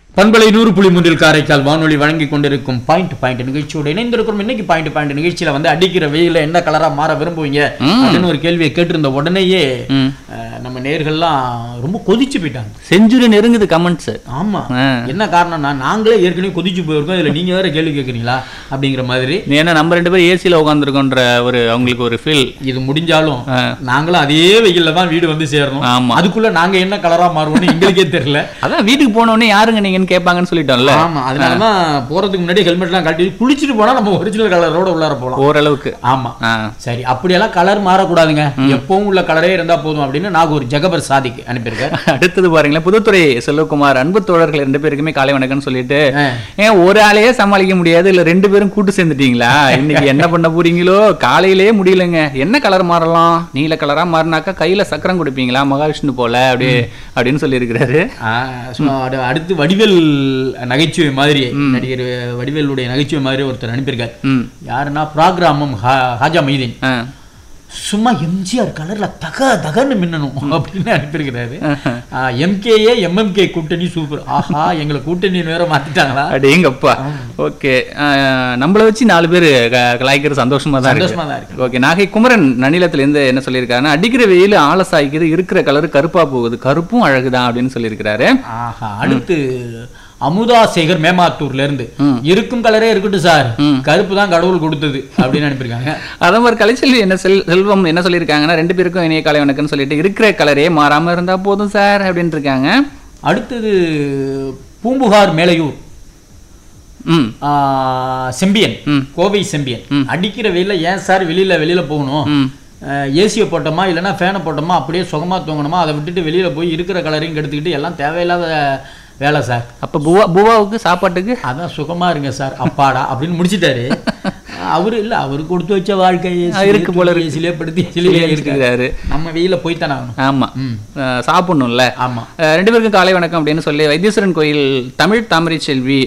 பண்பலை நூறு புள்ளி மூன்றில் காரைக்கால் வானொலி வழங்கி கொண்டிருக்கும் பாயிண்ட் பாயிண்ட் நிகழ்ச்சியோடு இணைந்திருக்கிறோம் இன்னைக்கு பாயிண்ட் பாயிண்ட் நிகழ்ச்சியில வந்து அடிக்கிற வெயில என்ன கலரா மாற விரும்புவீங்க அப்படின்னு ஒரு கேள்வியை கேட்டிருந்த உடனேயே ம். அஹ், நம்ம நேர்கள்லாம் ரொம்ப கொதிச்சு போயிட்டாங்க செஞ்சுரி நெருங்குது கமெண்ட்ஸ் ஆமா ஆ. என்ன காரணம்னா நாங்களே ஏற்கனவே கொதிச்சு போயிருக்கோம் இதுல நீங்க வேற கேள்வி கேட்குறீங்களா அப்படிங்கிற மாதிரி ஏன்னா நம்ம ரெண்டு பேரும் ஏசியில் உட்காந்துருக்கோன்ற ஒரு அவங்களுக்கு ஒரு ஃபீல் இது முடிஞ்சாலும் ஆ. நாங்களும் அதே வெயில்ல தான் வீடு வந்து சேரணும் ஆமா. அதுக்குள்ள நாங்க என்ன கலரா மாறுவோம்னு எங்களுக்கே தெரியல அதான் வீட்டுக்கு போன உடனே யாருங்க நீங்கன்னு கேட்பாங்கன்னு சொல்லிட்டோம்ல ஆமா அதனாலதான் போறதுக்கு முன்னாடி ஹெல்மெட்லாம் கழட்டி குளிச்சுட்டு போனா நம்ம ஒரிஜினல் கலரோட உள்ளார போலாம் ஓரளவுக்கு ஆமா ஆ சரி அப்படியெல்லாம் கலர் மாறக்கூடாதுங்க எப்பவும் உள்ள கலரே இருந்தா போதும் அப்படின்னு நான் ஒரு ஜெகபர் சாதிக் அனுப்பியிருக்கேன் அடுத்தது பாருங்களேன் புதுத்துறை செல்வகுமார் அன்பு தோழர்கள் ரெண்டு பேருக்குமே காலை வணக்கம்னு சொல்லிட்டு ஆ. ஏன் ஒரு ஆளையே சமாளிக்க முடியாது இல்ல ரெண்டு பேரும் கூட்டு சேர்ந்துட்டீங்களா இன்னைக்கு என்ன பண்ண போறீங்களோ காலையிலேயே முடியலங்க என்ன கலர் மாறலாம் நீல கலரா மாறினாக்கா கையில சக்கரம் கொடுப்பீங்களா மகாவிஷ்ணு போல அப்படி அப்படின்னு சொல்லியிருக்கிறாரு ஆ, so அடு- அடுத்து வடிவேல் நகைச்சுவை மாதிரி நடிகர் வடிவேலுடைய நகைச்சுவை மாதிரி ஒருத்தர் அனுப்பியிருக்காரு ம் யாருன்னா ப்ராக்ராமம் ஹாஜா மைதீன் ஆ. சும்மா எம்ஜிஆர் கலர்ல தக தகன்னு மின்னணும் அப்படின்னு அனுப்பியிருக்கிறாரு எம்கேஏ எம்எம்கே கூட்டணி சூப்பர் ஆஹா எங்களை கூட்டணி வேற மாத்திட்டாங்களா அடேங்கப்பா ஓகே நம்மள வச்சு நாலு பேர் கலாய்க்கிற சந்தோஷமா தான் சந்தோஷமா இருக்கு தான் இருக்கு ஓகே நாகை குமரன் நன்னிலத்துல இருந்து என்ன சொல்லியிருக்காருன்னா அடிக்கிற வெயில் ஆள சாய்க்குது இருக்கிற கலர் கருப்பா போகுது கருப்பும் அழகுதான் அப்படின்னு சொல்லியிருக்கிறாரு ஆஹா அடுத்து அமுதா சேகர் மேமாத்தூர்ல இருந்து இருக்கும் கலரே இருக்கட்டும் சார் கருப்பு தான் கடவுள் கொடுத்தது அப்படின்னு அனுப்பியிருக்காங்க அதே மாதிரி கலைச்செல்வி என்ன செல் செல்வம் என்ன சொல்லியிருக்காங்கன்னா ரெண்டு பேருக்கும் இணைய காலை வணக்கம்னு சொல்லிட்டு இருக்கிற கலரே மாறாம இருந்தா போதும் சார் அப்படின்னு இருக்காங்க அடுத்தது பூம்புகார் மேலையூர் ம் ஆ, செம்பியன் ம். கோவை செம்பியன் அடிக்கிற வெயில்ல ஏன் சார் வெளியில வெளியில போகணும் ம் ஏசியை போட்டோமா இல்லைன்னா ஃபேனை போட்டோமா அப்படியே சுகமா தூங்கணுமா அதை விட்டுட்டு வெளியில போய் இருக்கிற கலரையும் கெடுத்துக்கிட்டு எல்லாம் தேவையில்லாத வேலை சார் அப்ப புவா புவாவுக்கு சாப்பாட்டுக்கு அதான் சுகமா இருங்க சார் அப்பாடா அப்படின்னு முடிச்சிட்டாரு அவரு இல்ல அவரு கொடுத்து வச்ச வாழ்க்கை ஆ, இருக்கு போல இருக்கு. ஏசிலே படுத்தி ஏசிலே இருக்காரு இருக்கிறாரு நம்ம வெயில போய்த்தானே ஆகணும் ஆமா ம். அஹ் சாப்பிடணும்ல ஆமா அஹ் ரெண்டு பேருக்கும் காலை வணக்கம் அப்படின்னு சொல்லி வைத்தீஸ்வரன் கோயில் தமிழ் தாமரை செல்வி